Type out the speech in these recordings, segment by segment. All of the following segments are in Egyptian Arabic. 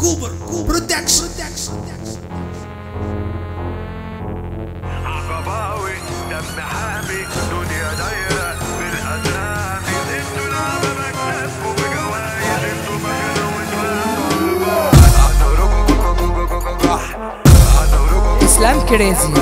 كوبر برودكشن عقباوي دم حامي دنيا دايرة بالأسامي انتوا لعبة مكتبكوا بجوايز انتوا مكانوا وتبقوا اسلام كريزي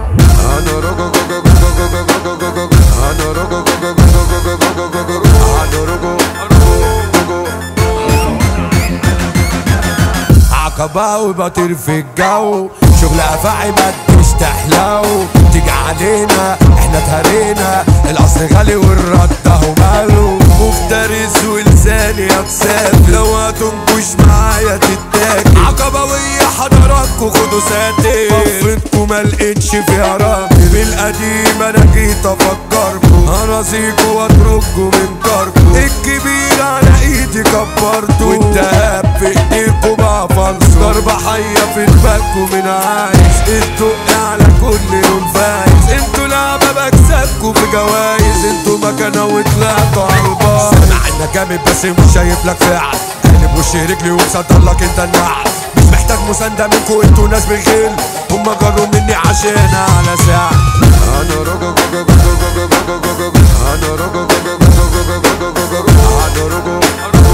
عقباوي بطير في الجو شغل افاعي ما تجيش تحلو تيجي علينا احنا اتهرينا الاصل غالي والرد اهو ماله مفترس ولساني اقسام لو هتنكش معايا تتاكل عقباوية حضراتكوا خدوا ساتي طفتكوا ما لقيتش فيها راجل بالقديم انا جيت افكركوا هرازيكوا واترككوا من كاركوا الكبير على ايدي كبرته والدهب في ايديكوا بقى فلصو ضربة حية في دماغكوا من عايز الدق على كل لون فايز انتوا لعبة بكسبكوا في جوايز انتوا مكانة وطلعتوا عالبار سامع انك جامد بس مش شايف لك فعل قلب وش رجلي ومصدر لك انت النعل مش محتاج مساندة منكوا انتوا ناس بغل هما جروا مني عشان على ساعة انا رجل انا رجل انا رجل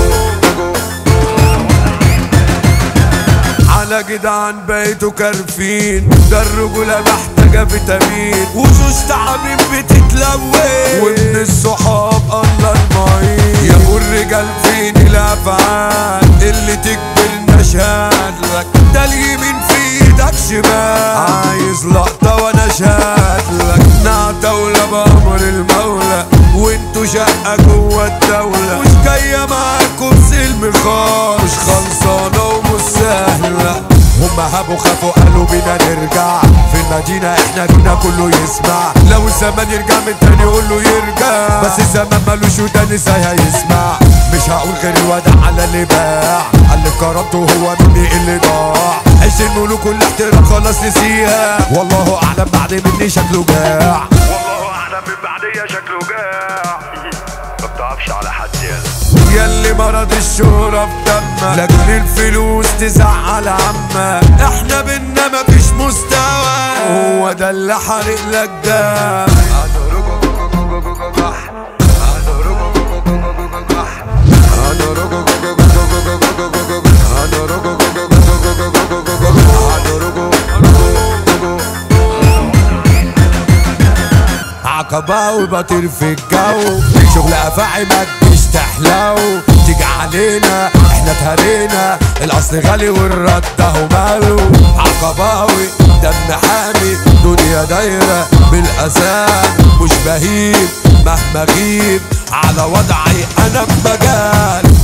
على جدعان بقيتوا كارفين ده الرجولة محتاجة فيتامين وشوش تعابين بتتلون ومن الصحاب الله المعين يا ابو الرجال فين الافعال اللي تكبرنا شهاد لك ده اليمين في ايدك شمال عايز لقطة وانا شهاد لك دولة بأمر المولى وانتوا شقة جوه الدولة مش جاية معاكم سلم خالص مش خلصانة ومش سهلة هما هابوا خافوا قالوا بينا نرجع في المدينة احنا جينا كله يسمع لو الزمان يرجع من تاني يقول له يرجع بس الزمان مالوش ودان ازاي هيسمع مش هقول غير الوداع على اللي باع اللي كرمته هو مني اللي ضاع عيش الملوك والاحترام خلاص نسيها والله اعلم بعد مني شكله جاع والله أعلم من بعدية شكله جاع ما بتعرفش على حد يلا ياللي مرض الشهرة في دمك لاجل الفلوس تزعل عمك احنا بينا مفيش مستوى هو ده اللي حارق لك دم عقباوي بطير في الجو شغل افاعي ما تجيش تحلو تيجي علينا احنا اتهرينا الاصل غالي والرد اهو ماله عقباوي دم حامي دنيا دايرة بالاسام مش بهيب مهما غيب على وضعي انا بمجال